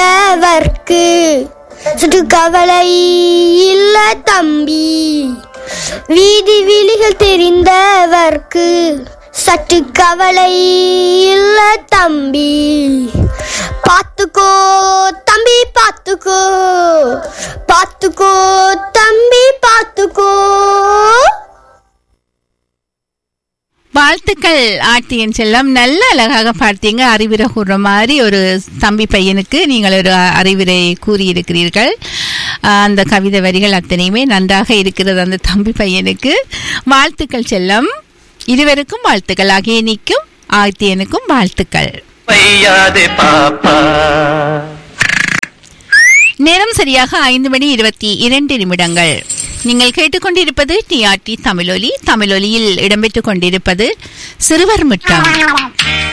தெரிந்தவர்க்கு சுட்டு கவலை இல்ல தம்பி வீதி விழிகள் தெரிந்தவர்க்கு சற்று கவலை இல்ல தம்பி பாத்துக்கோ தம்பி பாத்துக்கோ பாத்துக்கோ தம்பி பாத்துக்கோ வாழ்த்துக்கள் ஆட்டியன் செல்லம் நல்ல அழகாக பார்த்தீங்க அறிவுரை கூறுற மாதிரி ஒரு தம்பி பையனுக்கு நீங்கள் ஒரு அறிவுரை கூறியிருக்கிறீர்கள் ஆஹ் அந்த கவிதை வரிகள் அத்தனையுமே நன்றாக இருக்கிறது அந்த தம்பி பையனுக்கு வாழ்த்துக்கள் செல்லம் இருவருக்கும் வாழ்த்துக்கள் அகேனிக்கும் ஆத்தியனுக்கும் வாழ்த்துக்கள் வையாதே பாப்பா நேரம் சரியாக ஐந்து மணி இருபத்தி இரண்டு நிமிடங்கள் நீங்கள் கேட்டுக்கொண்டிருப்பது டிஆர்டி தமிழொலி தமிழொலியில் இடம்பெற்றுக் கொண்டிருப்பது சிறுவர் முட்டம்